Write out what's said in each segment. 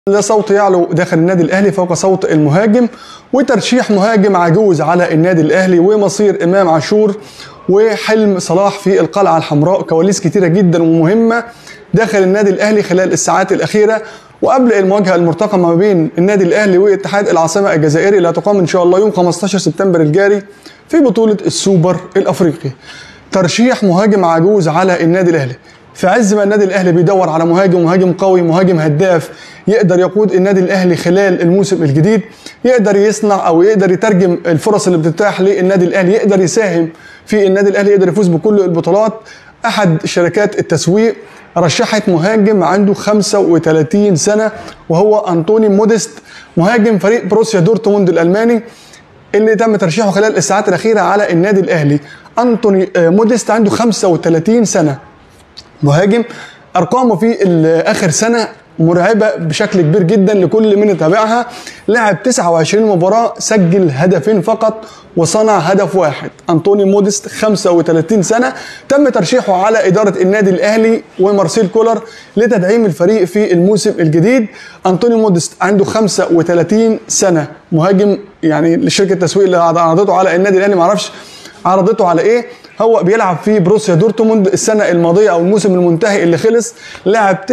لا صوت يعلو داخل النادي الاهلي فوق صوت المهاجم وترشيح مهاجم عجوز على النادي الاهلي ومصير امام عاشور وحلم صلاح في القلعه الحمراء كواليس كتيره جدا ومهمه داخل النادي الاهلي خلال الساعات الاخيره وقبل المواجهه المرتقمه ما بين النادي الاهلي واتحاد العاصمه الجزائري اللي هتقام ان شاء الله يوم 15 سبتمبر الجاري في بطوله السوبر الافريقي ترشيح مهاجم عجوز على النادي الاهلي في عز ما النادي الاهلي بيدور على مهاجم مهاجم قوي مهاجم هداف يقدر يقود النادي الاهلي خلال الموسم الجديد يقدر يصنع او يقدر يترجم الفرص اللي بتتاح للنادي الاهلي يقدر يساهم في النادي الاهلي يقدر يفوز بكل البطولات احد شركات التسويق رشحت مهاجم عنده 35 سنه وهو انطوني موديست مهاجم فريق بروسيا دورتموند الالماني اللي تم ترشيحه خلال الساعات الاخيره على النادي الاهلي انطوني موديست عنده 35 سنه مهاجم ارقامه في اخر سنه مرعبه بشكل كبير جدا لكل من يتابعها لعب 29 مباراه سجل هدفين فقط وصنع هدف واحد انطوني موديست 35 سنه تم ترشيحه على اداره النادي الاهلي ومارسيل كولر لتدعيم الفريق في الموسم الجديد انطوني موديست عنده 35 سنه مهاجم يعني لشركه التسويق اللي عرضته على النادي الاهلي معرفش عرضته على ايه هو بيلعب في بروسيا دورتموند السنه الماضيه او الموسم المنتهي اللي خلص لعب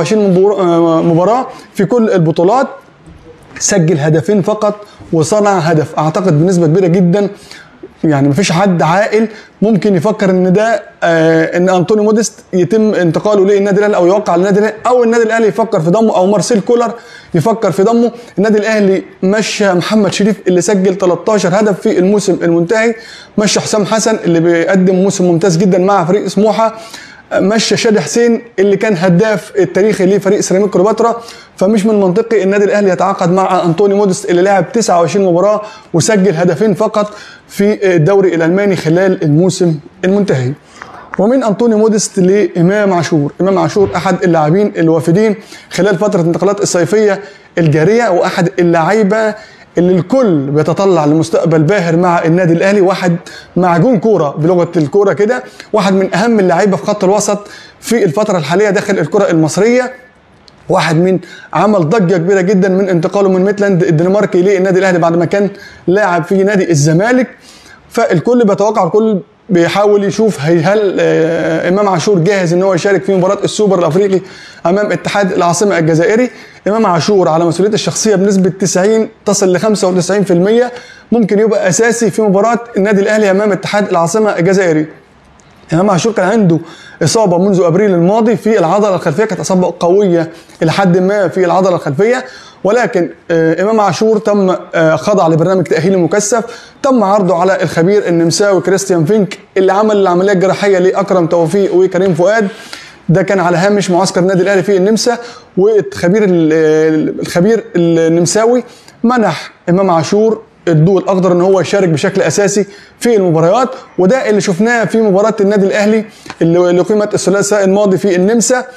29 مباراه في كل البطولات سجل هدفين فقط وصنع هدف اعتقد بنسبه كبيره جدا يعني مفيش حد عاقل ممكن يفكر ان ده آه ان انطوني موديست يتم انتقاله للنادي الاهلي او يوقع للنادي الاهلي او النادي الاهلي يفكر في ضمه او مارسيل كولر يفكر في ضمه النادي الاهلي مشى محمد شريف اللي سجل 13 هدف في الموسم المنتهي مشى حسام حسن اللي بيقدم موسم ممتاز جدا مع فريق سموحه مشى شادي حسين اللي كان هداف التاريخي لفريق سيراميك كليوباترا فمش من منطقي النادي الاهلي يتعاقد مع انطوني موديست اللي لعب 29 مباراه وسجل هدفين فقط في الدوري الالماني خلال الموسم المنتهي ومن انطوني موديست لامام عاشور امام عاشور احد اللاعبين الوافدين خلال فتره الانتقالات الصيفيه الجاريه واحد اللعيبه اللي الكل بيتطلع لمستقبل باهر مع النادي الاهلي واحد معجون كوره بلغه الكوره كده واحد من اهم اللعيبه في خط الوسط في الفتره الحاليه داخل الكره المصريه واحد من عمل ضجه كبيره جدا من انتقاله من ميتلاند الدنماركي للنادي الاهلي بعد ما كان لاعب في نادي الزمالك فالكل بيتوقع الكل بيحاول يشوف هل امام عاشور جاهز ان هو يشارك في مباراه السوبر الافريقي امام اتحاد العاصمه الجزائري امام عاشور على مسؤوليته الشخصيه بنسبه 90 تصل ل 95% ممكن يبقى اساسي في مباراه النادي الاهلي امام اتحاد العاصمه الجزائري امام عاشور كان عنده اصابه منذ ابريل الماضي في العضله الخلفيه كانت اصابه قويه الى حد ما في العضله الخلفيه ولكن امام عاشور تم خضع لبرنامج تاهيلي مكثف تم عرضه على الخبير النمساوي كريستيان فينك اللي عمل العمليه الجراحيه لاكرم توفيق وكريم فؤاد ده كان على هامش معسكر النادي الاهلي في النمسا والخبير الخبير النمساوي منح امام عاشور الضوء الاخضر ان هو يشارك بشكل اساسي في المباريات وده اللي شفناه في مباراه النادي الاهلي اللي قيمت الثلاثاء الماضي في النمسا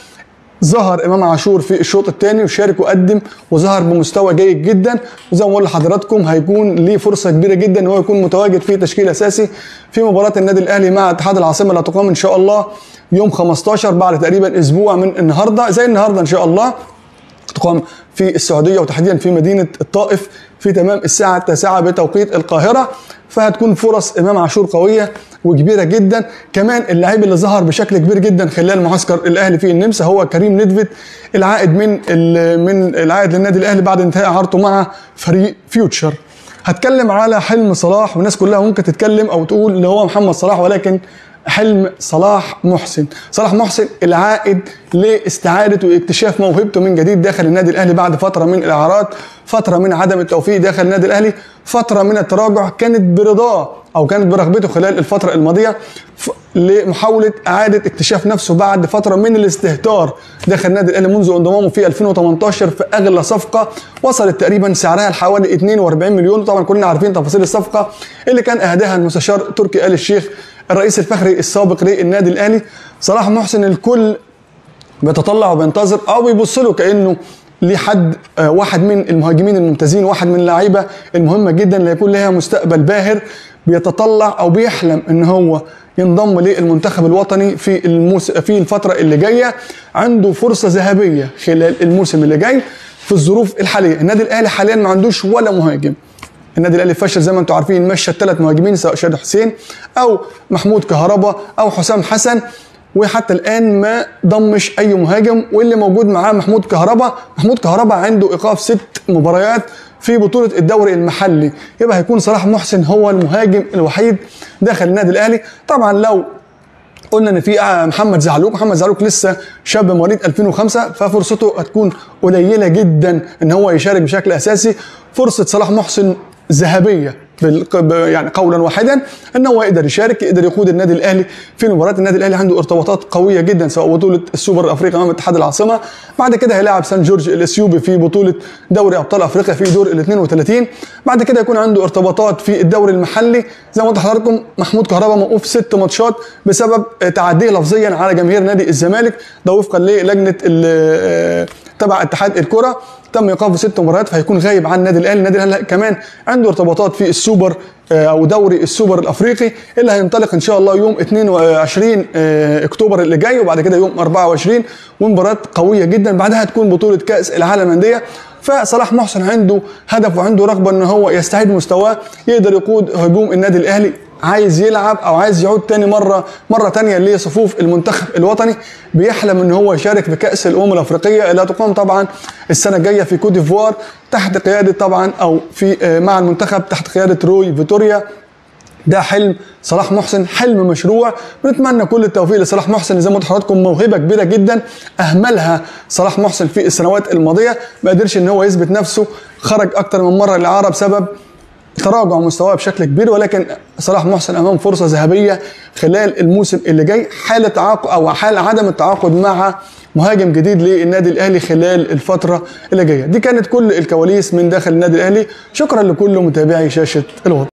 ظهر امام عاشور في الشوط الثاني وشارك وقدم وظهر بمستوى جيد جدا وزي ما بقول لحضراتكم هيكون ليه فرصه كبيره جدا ان هو يكون متواجد في تشكيل اساسي في مباراه النادي الاهلي مع اتحاد العاصمه اللي هتقام ان شاء الله يوم 15 بعد تقريبا اسبوع من النهارده زي النهارده ان شاء الله تقام في السعوديه وتحديدا في مدينه الطائف في تمام الساعه التاسعه بتوقيت القاهره فهتكون فرص امام عاشور قويه وكبيره جدا كمان اللاعب اللي ظهر بشكل كبير جدا خلال معسكر الاهلي في النمسا هو كريم ندفيد العائد من من العائد للنادي الاهلي بعد انتهاء عرضه مع فريق فيوتشر هتكلم على حلم صلاح والناس كلها ممكن تتكلم او تقول اللي هو محمد صلاح ولكن حلم صلاح محسن صلاح محسن العائد لاستعادة واكتشاف موهبته من جديد داخل النادي الأهلي بعد فترة من الإعارات فترة من عدم التوفيق داخل النادي الأهلي فترة من التراجع كانت برضاه أو كانت برغبته خلال الفترة الماضية لمحاولة إعادة اكتشاف نفسه بعد فترة من الاستهتار داخل النادي الأهلي منذ انضمامه في 2018 في أغلى صفقة وصلت تقريبا سعرها لحوالي 42 مليون طبعا كلنا عارفين تفاصيل الصفقة اللي كان أهداها المستشار تركي آل الشيخ الرئيس الفخري السابق للنادي الاهلي صلاح محسن الكل بيتطلع وبينتظر او بيبص له كانه ليه حد واحد من المهاجمين الممتازين واحد من اللعيبه المهمه جدا اللي يكون لها مستقبل باهر بيتطلع او بيحلم ان هو ينضم للمنتخب الوطني في الموس... في الفتره اللي جايه عنده فرصه ذهبيه خلال الموسم اللي جاي في الظروف الحاليه النادي الاهلي حاليا ما عندوش ولا مهاجم النادي الاهلي فشل زي ما انتم عارفين مشى الثلاث مهاجمين سواء شادي حسين او محمود كهربا او حسام حسن وحتى الان ما ضمش اي مهاجم واللي موجود معاه محمود كهربا محمود كهربا عنده ايقاف ست مباريات في بطولة الدوري المحلي يبقى هيكون صلاح محسن هو المهاجم الوحيد داخل النادي الاهلي طبعا لو قلنا ان في محمد زعلوك محمد زعلوك لسه شاب مواليد 2005 ففرصته هتكون قليله جدا ان هو يشارك بشكل اساسي فرصه صلاح محسن ذهبيه يعني قولا واحدا ان هو يقدر يشارك يقدر يقود النادي الاهلي في مباريات النادي الاهلي عنده ارتباطات قويه جدا سواء بطوله السوبر الافريقي امام اتحاد العاصمه بعد كده هيلاعب سان جورج الاثيوبي في بطوله دوري ابطال افريقيا في دور ال 32 بعد كده يكون عنده ارتباطات في الدوري المحلي زي ما قلت لحضراتكم محمود كهربا موقوف ست ماتشات بسبب تعديه لفظيا على جماهير نادي الزمالك ده وفقا للجنه تبع اتحاد الكره تم ايقافه ست مباريات فهيكون غايب عن النادي الاهلي النادي الاهلي كمان عنده ارتباطات في السوبر او دوري السوبر الافريقي اللي هينطلق ان شاء الله يوم 22 اكتوبر اللي جاي وبعد كده يوم 24 ومباراه قويه جدا بعدها تكون بطوله كاس العالم للانديه فصلاح محسن عنده هدف وعنده رغبه ان هو يستعيد مستواه يقدر يقود هجوم النادي الاهلي عايز يلعب او عايز يعود تاني مره مره تانيه لصفوف المنتخب الوطني بيحلم ان هو يشارك في كاس الامم الافريقيه اللي هتقام طبعا السنه الجايه في كوت ديفوار تحت قياده طبعا او في مع المنتخب تحت قياده روي فيتوريا ده حلم صلاح محسن حلم مشروع بنتمنى كل التوفيق لصلاح محسن زي ما قلت لحضراتكم موهبه كبيره جدا اهملها صلاح محسن في السنوات الماضيه ما قدرش ان هو يثبت نفسه خرج اكتر من مره الاعاره بسبب تراجع مستواه بشكل كبير ولكن صلاح محسن امام فرصه ذهبيه خلال الموسم اللي جاي حاله تعاقد او حال عدم التعاقد مع مهاجم جديد للنادي الاهلي خلال الفتره اللي جايه دي كانت كل الكواليس من داخل النادي الاهلي شكرا لكل متابعي شاشه الوطن